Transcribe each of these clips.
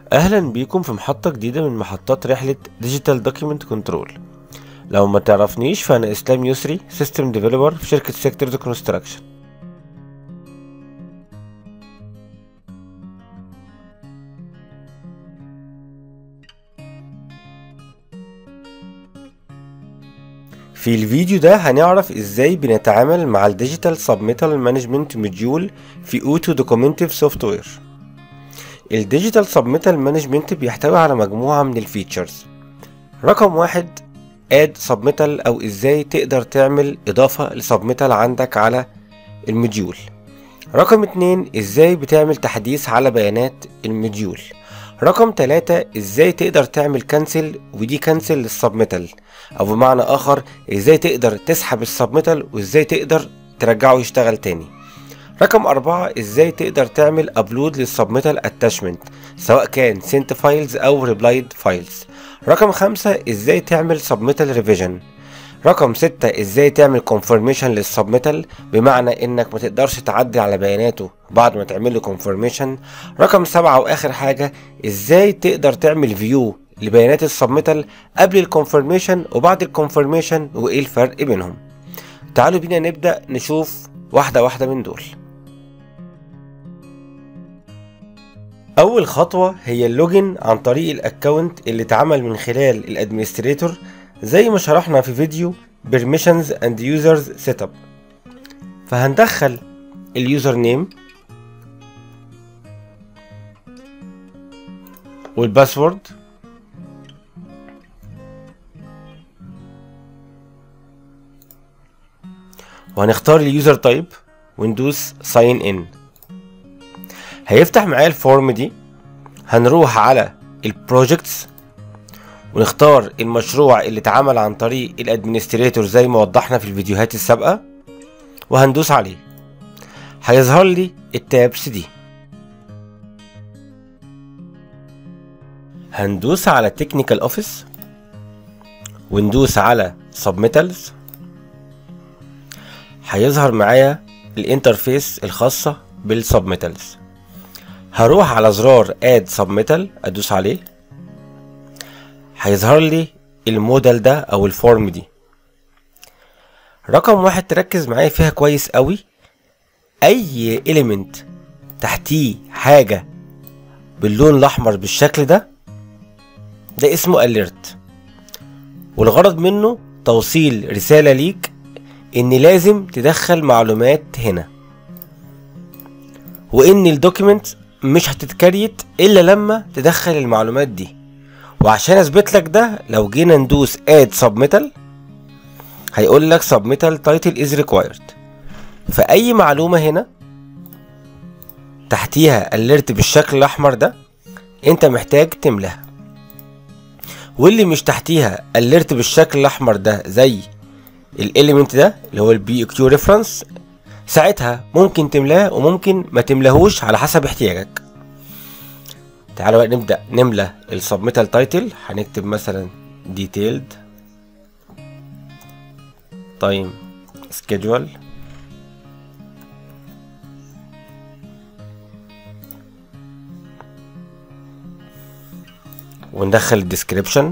اهلا بيكم في محطة جديدة من محطات رحلة ديجيتال دوكيمنت كنترول لو ما تعرفنيش فانا اسلام يسري سيستم ديفلوبر في شركة سيكتورز كونستراكشن في الفيديو ده هنعرف ازاي بنتعامل مع الديجيتال سبميتال مانجمنت موديول في اوتو دوكيومنتيف سوفت وير الديجيتال سبميتال مانجمنت بيحتوي على مجموعة من الفيتشرز رقم واحد اد سبميتال او ازاي تقدر تعمل اضافة لسبميتال عندك على الموديول رقم اتنين ازاي بتعمل تحديث على بيانات الموديول رقم تلاتة ازاي تقدر تعمل كنسل ودي كنسل للسبميتال او بمعنى اخر ازاي تقدر تسحب السبميتال وازاي تقدر ترجعه يشتغل تاني رقم أربعة ازاي تقدر تعمل ابلود للسبميتال اتاشمنت سواء كان سنت فايلز او ريبلايد فايلز رقم خمسة ازاي تعمل سبميتال ريفيجن رقم ستة ازاي تعمل كونفرميشن للسبميتال بمعنى انك ما تقدرش تعدل على بياناته بعد ما تعمل له كونفرميشن رقم سبعة واخر حاجة ازاي تقدر تعمل فيو لبيانات السبميتال قبل الكونفرميشن وبعد الكونفرميشن وايه الفرق بينهم تعالوا بينا نبدأ نشوف واحدة واحدة من دول اول خطوة هي اللوجن عن طريق الاكونت اللي اتعمل من خلال الادمنستريتور زي ما شرحنا في فيديو permissions and users setup فهندخل اليوزر نيم والباسورد وهنختار اليوزر تايب وندوس ساين ان هيفتح معايا الفورم دي هنروح على البروجكتس ونختار المشروع اللي اتعمل عن طريق الادمنستريتور زي ما وضحنا في الفيديوهات السابقة وهندوس عليه هيظهر لي التابس دي هندوس على تكنيكال اوفيس وندوس على سبميتالز هيظهر معايا الانترفيس الخاصة بالسبميتالز هروح على زرار اد سبميتال ادوس عليه هيظهر لي الموديل ده او الفورم دي رقم واحد تركز معايا فيها كويس قوي اي اليمنت تحتيه حاجة باللون الاحمر بالشكل ده ده اسمه اليرت والغرض منه توصيل رسالة ليك ان لازم تدخل معلومات هنا وان الدوكيمنت مش هتتكريت الا لما تدخل المعلومات دي وعشان اثبت لك ده لو جينا ندوس اد سبميتال هيقول لك سبميتال تايتل از ريكوايرد فاي معلومه هنا تحتيها اليرت بالشكل الاحمر ده انت محتاج تملاها واللي مش تحتيها اليرت بالشكل الاحمر ده زي الاليمنت ده اللي هو البي كيو ريفرنس ساعتها ممكن تملاه وممكن ما تملاهوش على حسب احتياجك تعالوا بقى نبدا نملى السبميتال تايتل هنكتب مثلا ديتيلد تايم سكيدجول وندخل الديسكريبشن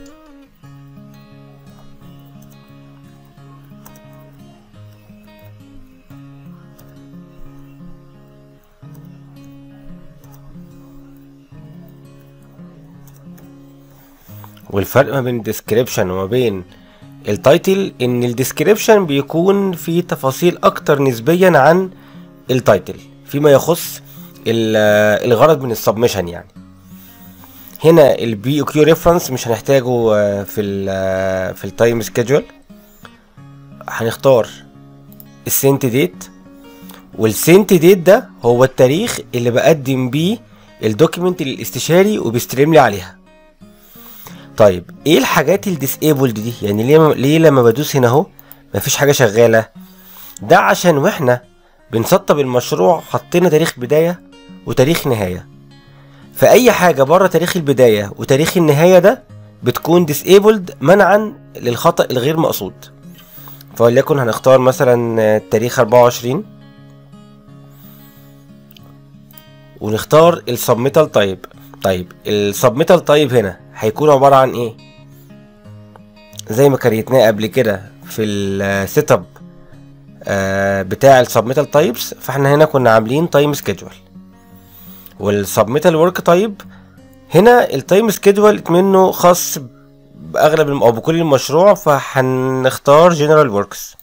والفرق ما بين الديسكريبشن وما بين التايتل ان الديسكريبشن بيكون فيه تفاصيل اكتر نسبيا عن التايتل فيما يخص الغرض من السبمشن يعني هنا البي كيو ريفرنس مش هنحتاجه في ال في التايم سكيدجول هنختار السنت ديت والسنت ديت ده هو التاريخ اللي بقدم بيه الدوكيمنت للاستشاري وبيستلم لي عليها طيب ايه الحاجات الديسيبلد دي يعني ليه ليه لما بدوس هنا اهو مفيش حاجه شغاله ده عشان واحنا بنسطب المشروع حطينا تاريخ بدايه وتاريخ نهايه فاي حاجه بره تاريخ البدايه وتاريخ النهايه ده بتكون ديسيبلد منعا للخطا الغير مقصود فوليكن هنختار مثلا تاريخ 24 ونختار السبميتال تايب طيب السبميتال تايب هنا هيكون عبارة عن ايه زي ما كريتناه قبل كده في السيت اب آه بتاع السبميتال تايبس فاحنا هنا كنا عاملين تايم سكيدول والسبميتال ورك تايب هنا التايم سكيدول منه خاص باغلب الم- او بكل المشروع فهنختار جنرال وركس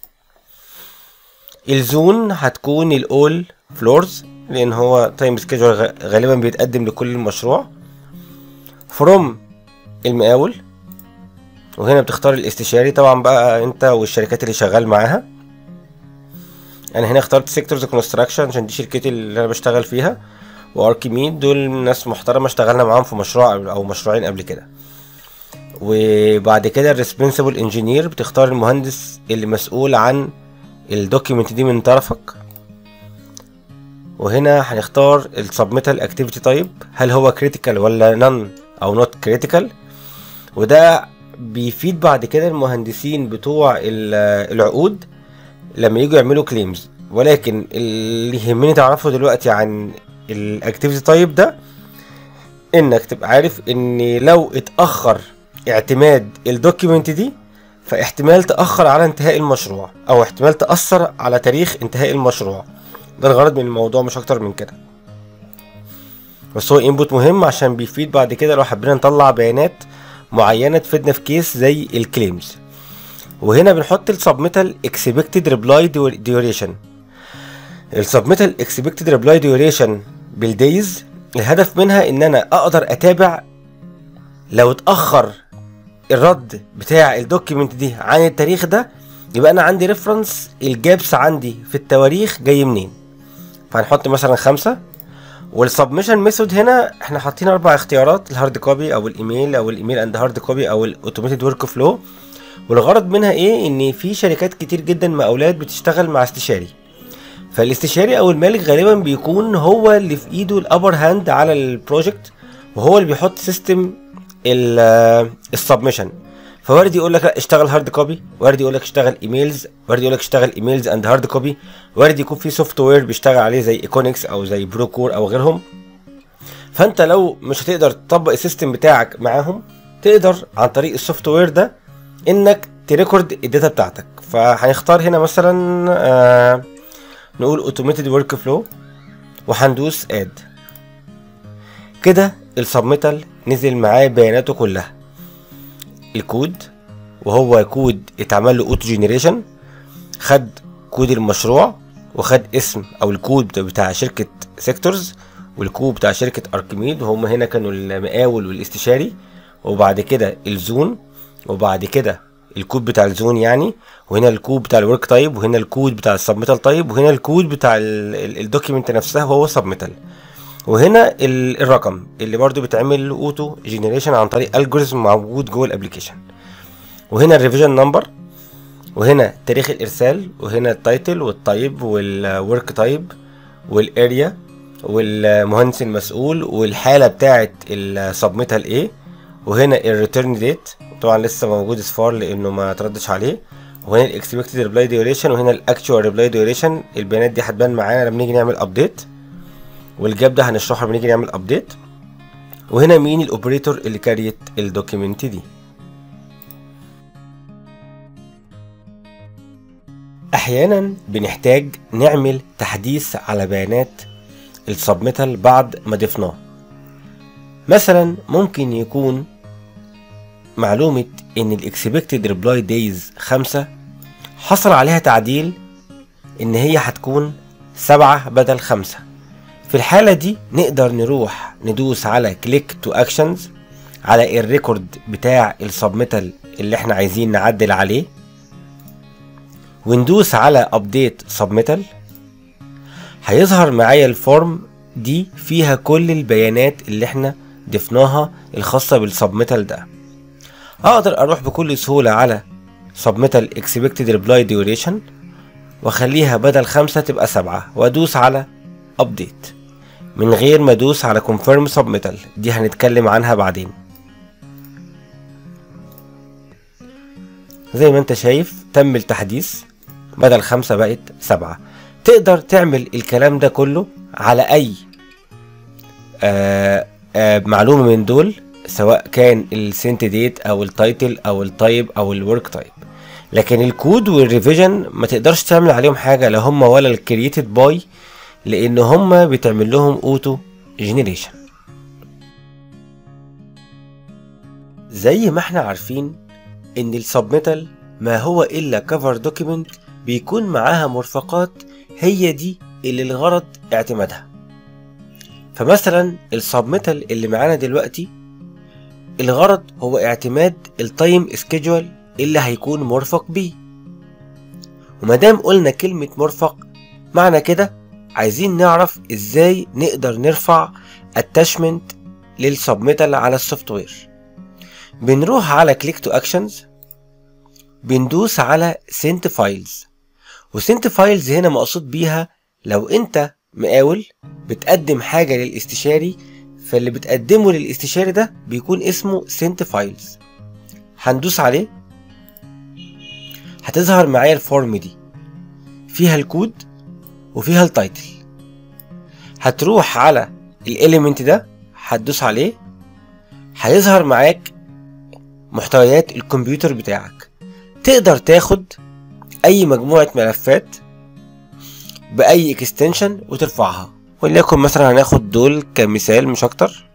الزون هتكون الاول فلورز لان هو تايم سكيدول غالبا بيتقدم لكل المشروع فروم المقاول وهنا بتختار الاستشاري طبعا بقى انت والشركات اللي شغال معاها انا هنا اخترت سيكتورز كونستراكشن عشان دي شركتي اللي انا بشتغل فيها واركيميد دول ناس محترمه اشتغلنا معاهم في مشروع او مشروعين قبل كده وبعد كده الريسبونسبل انجينير بتختار المهندس اللي مسؤول عن الدوكيمنت دي من طرفك وهنا هنختار السبميتال اكتيفيتي تايب هل هو كريتيكال ولا نون او نوت كريتيكال وده بيفيد بعد كده المهندسين بتوع ال- العقود لما يجوا يعملوا كليمز ولكن اللي يهمني تعرفه دلوقتي عن الاكتيفيتي تايب ده انك تبقى عارف ان لو اتاخر اعتماد الدوكيمنت دي فاحتمال تاخر على انتهاء المشروع او احتمال تاثر على تاريخ انتهاء المشروع ده الغرض من الموضوع مش اكتر من كده بس هو انبوت مهم عشان بيفيد بعد كده لو حبينا نطلع بيانات معينه تفيدنا في كيس زي الكليمز وهنا بنحط السبميتال اكسبكتد ريبلاي ديوريشن السبميتال اكسبكتد ريبلاي ديوريشن بالدايز الهدف منها ان انا اقدر اتابع لو اتاخر الرد بتاع الدوكيمنت دي عن التاريخ ده يبقى انا عندي ريفرنس الجابس عندي في التواريخ جاي منين فهنحط مثلا خمسة والسبمشن ميثود هنا احنا حاطين اربع اختيارات الهارد كوبي او الايميل او الايميل اند هارد كوبي او الاوتوميتد ورك فلو والغرض منها ايه ان في شركات كتير جدا مقاولات بتشتغل مع استشاري فالاستشاري او المالك غالبا بيكون هو اللي في ايده الابر هاند على البروجكت وهو اللي بيحط سيستم السبمشن فوارد يقول لك لا اشتغل هارد كوبي وارد يقول لك اشتغل ايميلز وارد يقول لك اشتغل ايميلز اند هارد كوبي وارد يكون في سوفت وير بيشتغل عليه زي ايكونكس او زي بروكور او غيرهم فانت لو مش هتقدر تطبق السيستم بتاعك معاهم تقدر عن طريق السوفت وير ده انك تريكورد الداتا بتاعتك فهنختار هنا مثلا آه نقول اوتوميتد ورك فلو وهندوس اد كده السبميتال نزل معاه بياناته كلها الكود وهو كود اتعمل له اوتو جنريشن خد كود المشروع وخد اسم او الكود بتاع شركه سيكتورز والكود بتاع شركه اركيميد وهم هنا كانوا المقاول والاستشاري وبعد كده الزون وبعد كده الكود بتاع الزون يعني وهنا الكود بتاع الورك تايب وهنا الكود بتاع السبميتال تايب وهنا الكود بتاع الدوكيمنت نفسها وهو سبميتال وهنا ال- الرقم اللي برضو بيتعمل له اوتو جنريشن عن طريق الجوريزم موجود جوه الابلكيشن وهنا الريفيجن نمبر وهنا تاريخ الارسال وهنا التايتل والتايب والورك تايب والاريا والمهندس المسؤول والحاله بتاعه السبميتال ايه وهنا الريتيرن ديت طبعا لسه موجود اصفار لانه ما تردش عليه وهنا الاكسبكتد ريبلاي ديوريشن وهنا الاكتوال ريبلاي ديوريشن البيانات دي هتبان معانا لما نيجي نعمل ابديت والجاب ده هنشرحه لما نيجي نعمل ابديت وهنا مين الاوبريتور اللي كاريت الدوكيمنت دي احيانا بنحتاج نعمل تحديث على بيانات السبميتال بعد ما ضفناه مثلا ممكن يكون معلومة ان الاكسبكتد ريبلاي دايز خمسة حصل عليها تعديل ان هي هتكون سبعة بدل خمسة في الحالة دي نقدر نروح ندوس على كليك تو اكشنز على الريكورد بتاع السبميتال اللي احنا عايزين نعدل عليه وندوس على ابديت سبميتال هيظهر معايا الفورم دي فيها كل البيانات اللي احنا ضفناها الخاصة بالسبميتال ده اقدر اروح بكل سهولة على سبميتال اكسبكتد ريبلاي ديوريشن واخليها بدل خمسة تبقى سبعة وادوس على ابديت من غير ما ادوس على confirm submittal دي هنتكلم عنها بعدين زي ما انت شايف تم التحديث بدل خمسة بقت سبعة تقدر تعمل الكلام ده كله على اي آه آه، معلومة من دول سواء كان السنت ديت او التايتل او التايب او الورك تايب لكن الكود والريفيجن ما تقدرش تعمل عليهم حاجة لا هم ولا الكرييتد باي لان هم بتعمل لهم اوتو جنريشن زي ما احنا عارفين ان السبميتال ما هو الا كفر دوكيمنت بيكون معاها مرفقات هي دي اللي الغرض اعتمادها فمثلا السبميتال اللي معانا دلوقتي الغرض هو اعتماد التايم سكيدجول اللي هيكون مرفق بيه ومادام قلنا كلمة مرفق معنى كده عايزين نعرف ازاي نقدر نرفع اتاشمنت للسبميتال على السوفت وير بنروح على كليك تو اكشنز بندوس على سنت فايلز وسنت فايلز هنا مقصود بيها لو انت مقاول بتقدم حاجة للاستشاري فاللي بتقدمه للاستشاري ده بيكون اسمه سنت فايلز هندوس عليه هتظهر معايا الفورم دي فيها الكود وفيها التايتل هتروح على الاليمنت ده هتدوس عليه هيظهر معاك محتويات الكمبيوتر بتاعك تقدر تاخد اي مجموعة ملفات باي اكستنشن وترفعها وليكن مثلا هناخد دول كمثال مش اكتر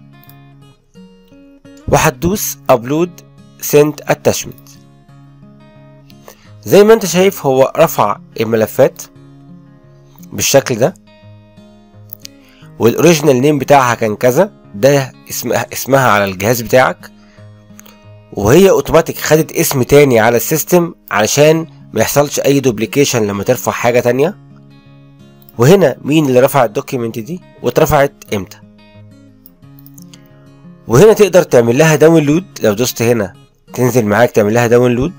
وهتدوس ابلود سنت اتاشمنت زي ما انت شايف هو رفع الملفات بالشكل ده والاوريجينال نيم بتاعها كان كذا ده اسمها اسمها على الجهاز بتاعك وهي اوتوماتيك خدت اسم تاني على السيستم علشان ما يحصلش اي دوبليكيشن لما ترفع حاجه تانية وهنا مين اللي رفع الدوكيمنت دي واترفعت امتى وهنا تقدر تعمل لها داونلود لو دوست هنا تنزل معاك تعمل لها داونلود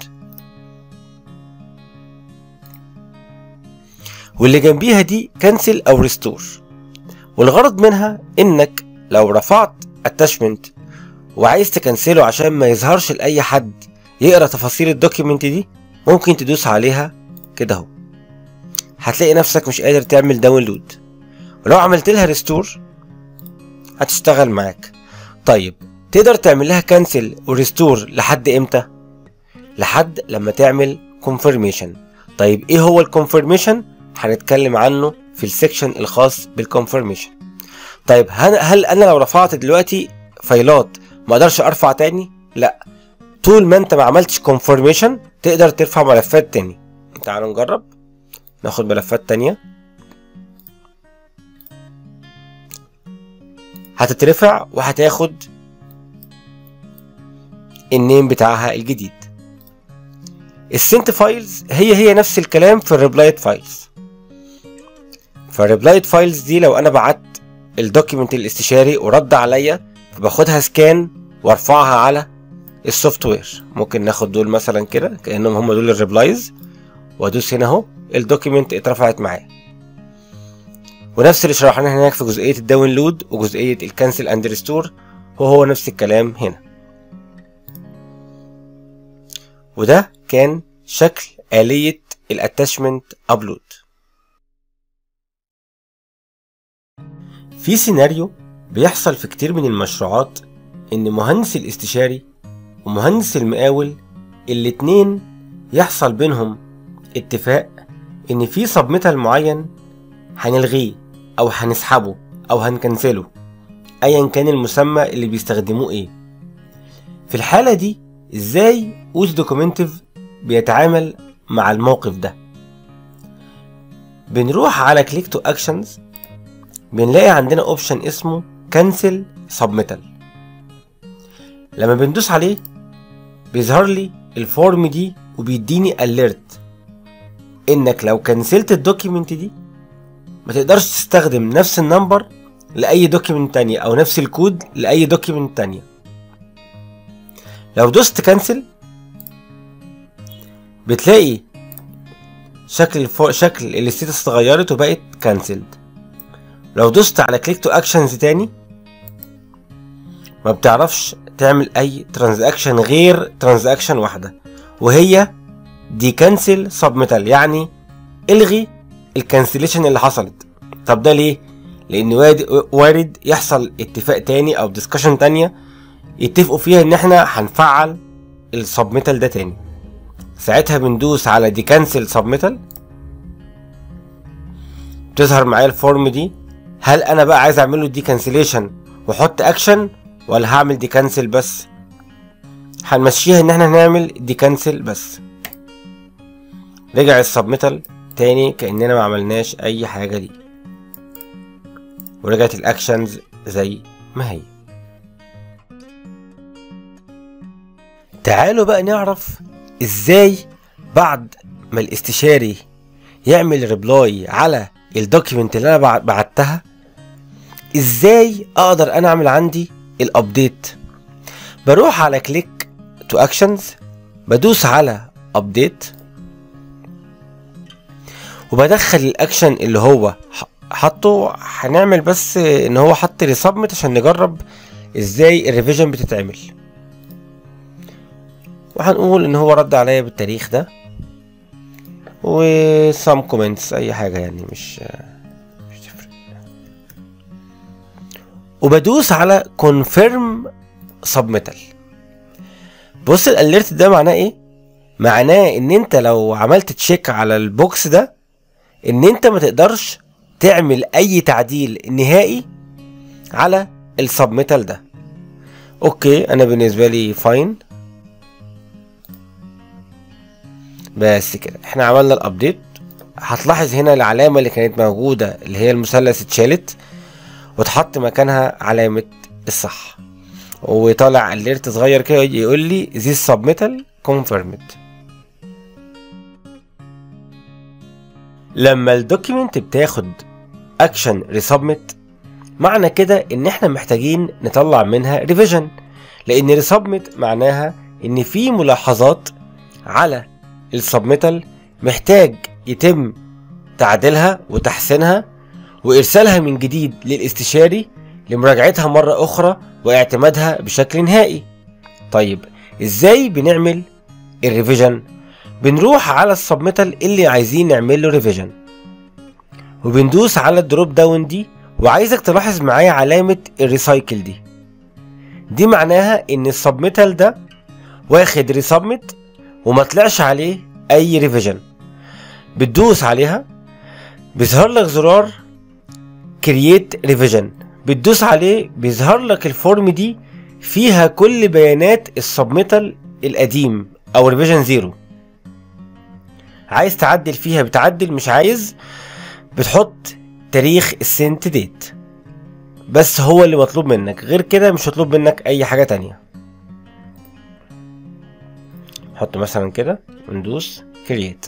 واللي جنبيها دي كنسل او ريستور والغرض منها انك لو رفعت اتاشمنت وعايز تكنسله عشان ما يظهرش لاي حد يقرا تفاصيل الدوكيمنت دي ممكن تدوس عليها كده اهو هتلاقي نفسك مش قادر تعمل داونلود ولو عملت لها ريستور هتشتغل معاك طيب تقدر تعمل لها كانسل وريستور لحد امتى لحد لما تعمل كونفirmation طيب ايه هو الكونفirmation هنتكلم عنه في السكشن الخاص بالكونفirmation طيب هل, هل انا لو رفعت دلوقتي فايلات ما اقدرش ارفع تاني لا طول ما انت ما عملتش confirmation تقدر ترفع ملفات تاني تعالوا نجرب ناخد ملفات تانية هتترفع وهتاخد النيم بتاعها الجديد السنت فايلز هي هي نفس الكلام في الريبلايت فايلز فالريبلايت فايلز دي لو انا بعت الدوكيمنت الاستشاري ورد عليا فباخدها سكان وارفعها على السوفت وير ممكن ناخد دول مثلا كده كانهم هم دول الريبلايز وادوس هنا اهو الدوكيمنت اترفعت معايا ونفس اللي شرحناه هناك في جزئيه الداونلود وجزئيه الكنسل اند ريستور هو هو نفس الكلام هنا وده كان شكل آلية الاتاشمنت ابلود في سيناريو بيحصل في كتير من المشروعات ان مهندس الاستشاري ومهندس المقاول الاتنين يحصل بينهم اتفاق ان في سبميتال معين هنلغيه او هنسحبه او هنكنسله ايا كان المسمى اللي بيستخدموه ايه في الحالة دي ازاي اوز دوكيومنتيف بيتعامل مع الموقف ده بنروح على كليك تو اكشنز بنلاقي عندنا اوبشن اسمه كنسل سبميتال لما بندوس عليه بيظهر لي الفورم دي وبيديني اليرت انك لو كنسلت الدوكيمنت دي ما تقدرش تستخدم نفس النمبر لاي دوكيمنت تانية او نفس الكود لاي دوكيمنت تانية لو دوست كنسل بتلاقي شكل الفو... شكل الستاتس اتغيرت وبقت كانسلد لو دوست على كليك تو اكشنز تاني ما بتعرفش تعمل اي ترانزاكشن غير ترانزاكشن واحده وهي دي كانسل سبميتال يعني الغي الكانسليشن اللي حصلت طب ده ليه لان وارد يحصل اتفاق تاني او ديسكشن تانية يتفقوا فيها ان احنا هنفعل السبميتال ده تاني ساعتها بندوس على دي كانسل سبميتال تظهر معايا الفورم دي هل انا بقى عايز اعمل له دي كانسليشن واحط اكشن ولا هعمل دي كانسل بس هنمشيها ان احنا هنعمل دي كانسل بس رجع السبميتال تاني كاننا ما عملناش اي حاجه دي ورجعت الاكشنز زي ما هي تعالوا بقى نعرف ازاي بعد ما الاستشاري يعمل ريبلاي على الدوكيمنت اللي انا بعتها ازاي اقدر انا اعمل عندي الابديت بروح على كليك تو اكشنز بدوس على ابديت وبدخل الاكشن اللي هو حطه هنعمل بس ان هو حط ريسبمت عشان نجرب ازاي الريفيجن بتتعمل وهنقول ان هو رد عليا بالتاريخ ده و some comments اي حاجة يعني مش مش تفرق وبدوس على confirm submittal بص الاليرت ده معناه ايه معناه ان انت لو عملت تشيك على البوكس ده ان انت ما تقدرش تعمل اي تعديل نهائي على السبميتال ده اوكي انا بالنسبه لي فاين بس كده احنا عملنا الابديت هتلاحظ هنا العلامه اللي كانت موجوده اللي هي المثلث اتشالت وتحط مكانها علامه الصح وطالع اليرت صغير كده يقول لي this submittal confirmed لما الدوكيمنت بتاخد اكشن ريسبمت معنى كده ان احنا محتاجين نطلع منها ريفيجن لان ريسبمت معناها ان في ملاحظات على السبميتال محتاج يتم تعديلها وتحسينها وارسالها من جديد للاستشاري لمراجعتها مرة اخرى واعتمادها بشكل نهائي طيب ازاي بنعمل الريفيجن بنروح على السبميتال اللي عايزين نعمل له ريفيجن وبندوس على الدروب داون دي وعايزك تلاحظ معايا علامة الريسايكل دي دي معناها ان السبميتال ده واخد ريسبمت وما طلعش عليه اي ريفيجن بتدوس عليها بيظهر لك زرار كرييت ريفيجن بتدوس عليه بيظهر لك الفورم دي فيها كل بيانات السبميتال القديم او ريفيجن زيرو عايز تعدل فيها بتعدل مش عايز بتحط تاريخ السنت ديت بس هو اللي مطلوب منك غير كده مش مطلوب منك اي حاجة تانية نحط مثلا كده وندوس كرييت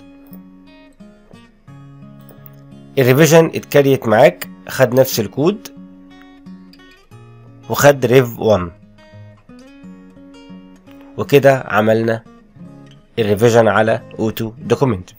الريفيجن اتكريت معاك خد نفس الكود وخد ريف 1 وكده عملنا الريفيجن على اوتو دوكيومنت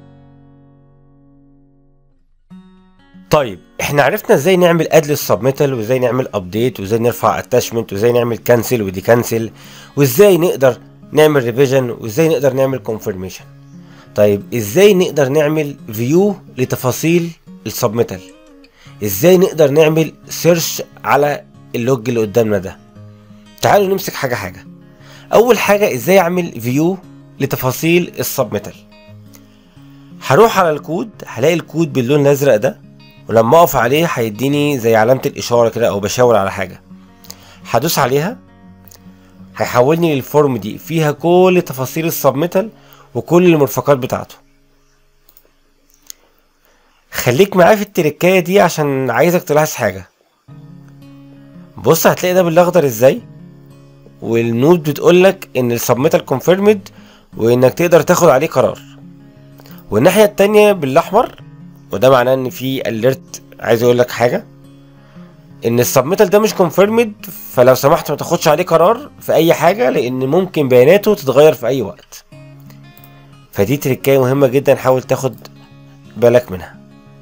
طيب احنا عرفنا ازاي نعمل اد للسبميتال وازاي نعمل ابديت وازاي نرفع اتاشمنت وازاي نعمل كانسل ودي كانسل وازاي نقدر نعمل ريفيجن وازاي نقدر نعمل كونفirmation طيب ازاي نقدر نعمل فيو لتفاصيل السبميتال ازاي نقدر نعمل سيرش على اللوج اللي قدامنا ده تعالوا نمسك حاجه حاجه اول حاجه ازاي اعمل فيو لتفاصيل السبميتال هروح على الكود هلاقي الكود باللون الازرق ده ولما اقف عليه هيديني زي علامه الاشاره كده او بشاور على حاجه هدوس عليها هيحولني للفورم دي فيها كل تفاصيل السبميتال وكل المرفقات بتاعته خليك معايا في التركايه دي عشان عايزك تلاحظ حاجه بص هتلاقي ده بالاخضر ازاي والنود بتقولك ان السبميتال كونفيرمد وانك تقدر تاخد عليه قرار والناحيه التانية بالاحمر وده معناه ان في اليرت عايز اقول لك حاجه ان السبميتال ده مش كونفيرمد فلو سمحت ما تاخدش عليه قرار في اي حاجه لان ممكن بياناته تتغير في اي وقت فدي تركايه مهمه جدا حاول تاخد بالك منها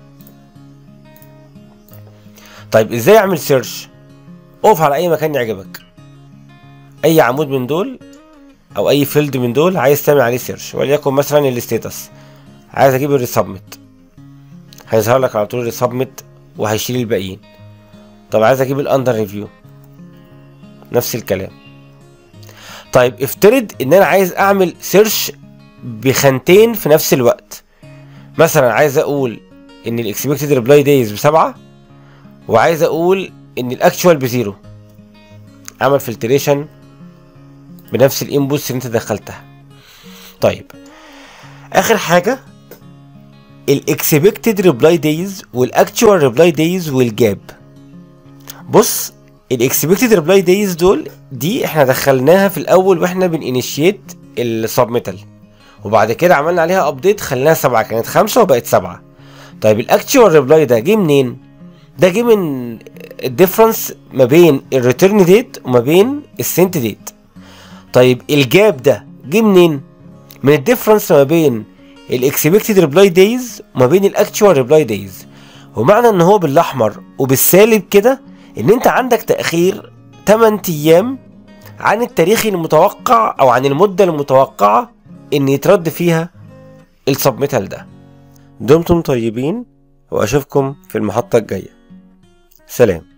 طيب ازاي اعمل سيرش اقف على اي مكان يعجبك اي عمود من دول او اي فيلد من دول عايز تعمل عليه سيرش وليكن مثلا الستيتس عايز اجيب الريسبمت هيظهر لك على طول الريسبمت وهيشيل الباقيين طب عايز اجيب الاندر ريفيو نفس الكلام طيب افترض ان انا عايز اعمل سيرش بخانتين في نفس الوقت مثلا عايز اقول ان الاكسبكتد ريبلاي دايز بسبعة وعايز اقول ان الاكتشوال بزيرو اعمل فلتريشن بنفس الانبوتس اللي انت دخلتها طيب اخر حاجه الاكسبكتد ريبلاي دايز والاكتشوال ريبلاي دايز والجاب بص الاكسبكتد ريبلاي دايز دول دي احنا دخلناها في الاول واحنا بنينيشيت السبميتال وبعد كده عملنا عليها ابديت خليناها سبعة كانت خمسة وبقت سبعة طيب الاكتشوال ريبلاي ده جه منين ده جه من الديفرنس ما بين الريتيرن ديت وما بين السنت ديت طيب الجاب ده جه منين من الديفرنس ما بين الاكسبكتد ريبلاي دايز وما بين الاكتشوال ريبلاي دايز ومعنى ان هو بالاحمر وبالسالب كده ان انت عندك تاخير 8 ايام عن التاريخ المتوقع او عن المده المتوقعه ان يترد فيها السبميتال ده دمتم طيبين واشوفكم في المحطه الجايه سلام